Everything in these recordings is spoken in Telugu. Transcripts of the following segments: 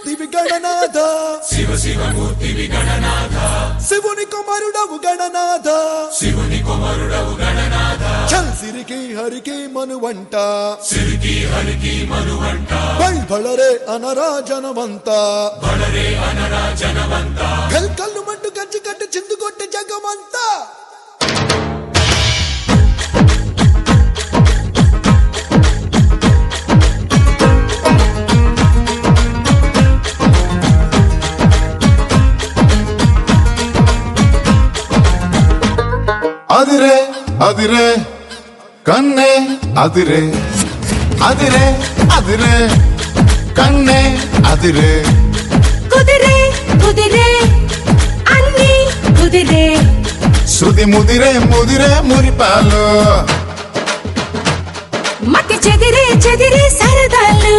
దివి గణనాథ శివ శివమూర్తి విగణనాథ శివుని కుమారుడవు గణనాథ శివుని కుమరుడవు గణనాథ చల్ సిరికి హరికి మనువంట సిరికి హరికి మనువంట బళ్ బళరే అనరా జనమంత బడరే అనరా జనవంత కల్ కల్లు మంటు కంచి కట్టు చిందు కొట్టే జగమంతా అదిరే అదిరే కన్నే అదిరే అదిరే అదిరే కన్నే అదిరే కుదిరే కుదిరే అన్ని కుదిరే శృతి ముదిరే ముదిరే మురిపాలు మతి చెదిరే చెదిరే సరదాలు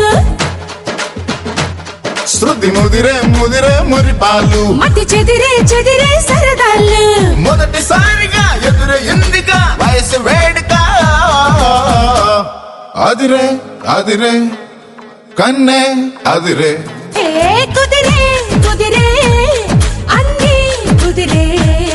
శృతి ముదిరే ముదిరే మురిపాలు మతి చెదిరే చెదిరే సరదాలు మొదటిసారిగా ఎదురు ఎందుగా వయసు వేడుక అదిరే అదిరే కన్నే అదిరే ఏ కుదిరే కుదిరే అన్ని కుదిరే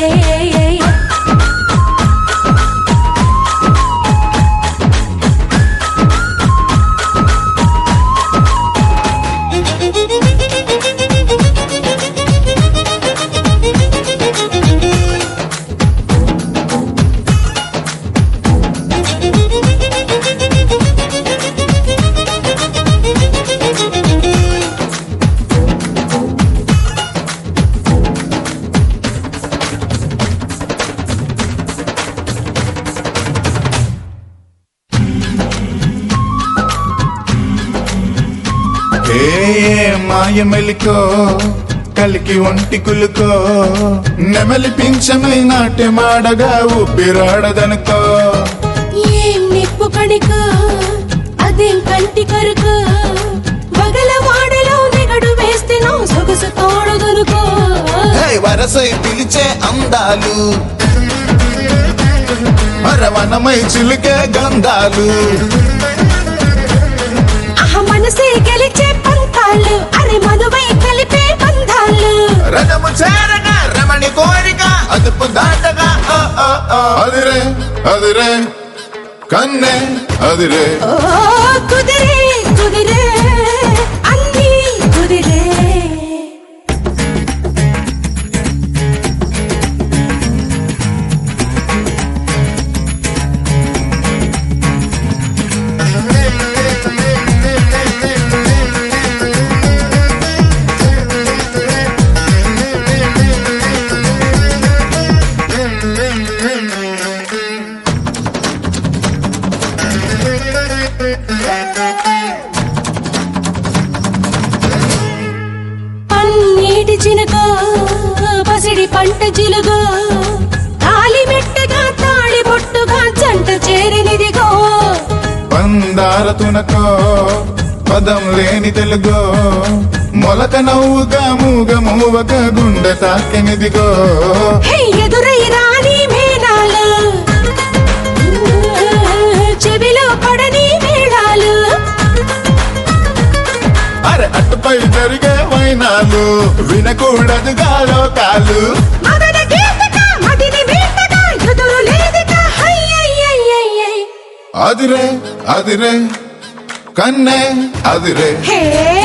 ఏ మాయ మెలికో కలికి ఒంటి కులుకో నెమలి పింఛమై నాట్యమాడగా ఊపిరాడదనుకో ఏం నిప్పు కణికో అదేం కంటి కరుకో బగల వాడలో నెగడు వేస్తే నో సొగసు తోడుదనుకో హే వరసై పిలిచే అందాలు మరవనమై చిలుకే గంధాలు ఆహ మనసే గెలిచే పంతాలు అరే మనువై కలిపే బంధాలు రథము చేరగా రమణి కోరిక అదుపు దాటగా ఆ, ఆ, ఆ. అదిరే అదిరే కన్నే అదిరే ఓ కుదిరే కుదిరే అన్ని కుదిరే పన్నీటి చినుకో పసిడి పంట జిలుగో తాలి మెట్టగా తాళి బొట్టుగా జంట చేరినిదిగో పందార తునకో పదం లేని తెలుగో మొలక నవ్వుగా మూగ మూవక గుండె తాకెనిదిగో హే ఎదురై రాని మేళాలు చెవిలో పడని మేళాలు అరే అటుపై జరిగే వైనాలు వినకూడదుగా లోకాలు మదన గీతక మదిని వీటక ఎదురు లేదిక హయ్యయ్యయ్యయ్యయ్ అదిరే అదిరే కన్నే అదిరే హే